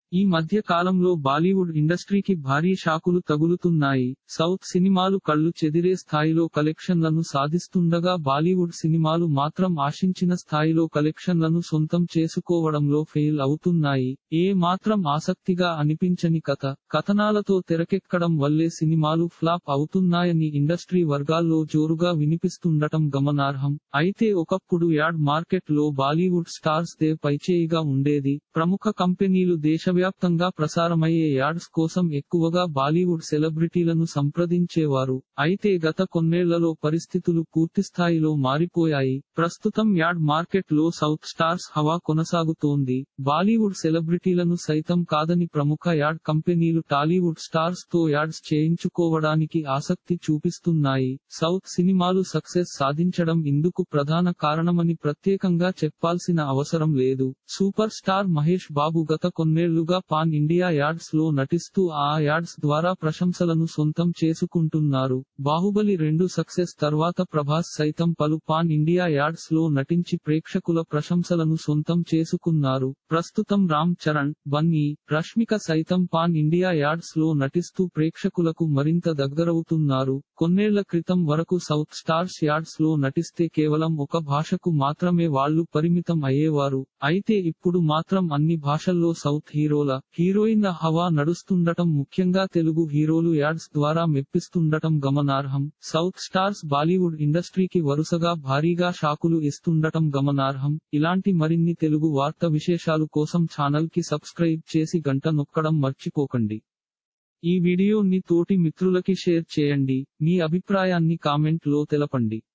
ఈ మధ్య కాలంలో బాలీవుడ్ ఇండస్ట్రీకి భారీ షాకులు తగులుతున్నాయి సౌత్ సినిమాలు కళ్ళు చెదిరే స్థాయిలో కలెక్షన్లను సాధిస్తుండగా బాలీవుడ్ సినిమాలు మాత్రం ఆశించిన స్థాయిలో కలెక్షన్లను సొంతం చేసుకోవడంలో ఫెయిల్ అవుతున్నాయి ఏ మాత్రం ఆసక్తిగా అనిపించని కథ కథనాలతో తెరకెక్కడం వల్లే సినిమాలు ఫ్లాప్ అవుతున్నాయని ఇండస్ట్రీ వర్గాల్లో జోరుగా వినిపిస్తుండటం గమనార్హం అయితే ఒకప్పుడు యాడ్ మార్కెట్ లో బాలీవుడ్ స్టార్స్ దే పైచేయిగా ఉండేది ప్రముఖ కంపెనీలు దేశవ్యాప్తంగా ప్రసారమయ్యే యాడ్స్ కోసం ఎక్కువగా బాలీవుడ్ సెలబ్రిటీలను సంప్రదించేవారు అయితే గత కొన్నేళ్లలో పరిస్థితులు పూర్తిస్థాయిలో మారిపోయాయి ప్రస్తుతం యాడ్ మార్కెట్ లో సౌత్ స్టార్స్ హవా కొనసాగుతోంది బాలీవుడ్ సెలబ్రిటీలను సైతం కాదని ప్రముఖ యాడ్ కంపెనీలు టాలీవుడ్ స్టార్స్ తో యాడ్స్ చేయించుకోవడానికి ఆసక్తి చూపిస్తున్నాయి సౌత్ సినిమాలు సక్సెస్ సాధించడం ఇందుకు ప్రధాన కారణమని ప్రత్యేకంగా చెప్పాల్సిన అవసరం లేదు సూపర్ స్టార్ మహేష్ బాబు గత కొన్నేళ్లుగా పాన్ ఇండియా యాడ్స్ లో నటిస్తూ ఆ యాడ్స్ ద్వారా ప్రశంసలను సొంతం చేసుకుంటున్నారు బాహుబలి రెండు సక్సెస్ తర్వాత ప్రభాస్ సైతం పలు పాన్ ఇండియా యాడ్స్ లో నటించి ప్రేక్షకుల ప్రశంసలను సొంతం చేసుకున్నారు ప్రస్తుతం రామ్ చరణ్ బన్నీ రష్మిక సైతం పాన్ ఇండియా యాడ్స్ లో నటిస్తూ ప్రేక్షకులకు మరింత దగ్గరవుతున్నారు కొన్నేళ్ల క్రితం వరకు సౌత్ స్టార్స్ యాడ్స్ లో నటిస్తే కేవలం ఒక భాషకు మాత్రమే వాళ్ళు పరిమితం అయ్యేవారు అయితే ఇప్పుడు మాత్రం అన్ని భాషల్లో సౌత్ హీరోల హీరోయిన్ల హవా నడుస్తుండటం ముఖ్యంగా తెలుగు హీరోలు యాడ్స్ ద్వారా మెప్పిస్తుండటం గమనార్హం సౌత్ స్టార్స్ బాలీవుడ్ ఇండస్ట్రీకి వరుసగా భారీగా షాకులు ఇస్తుండటం గమనార్హం ఇలాంటి మరిన్ని తెలుగు వార్త విశేషాలు కోసం ఛానల్ కి సబ్స్క్రైబ్ చేసి గంట నొక్కడం మర్చిపోకండి ఈ వీడియోని తోటి మిత్రులకి షేర్ చేయండి మీ అభిప్రాయాన్ని కామెంట్ లో తెలపండి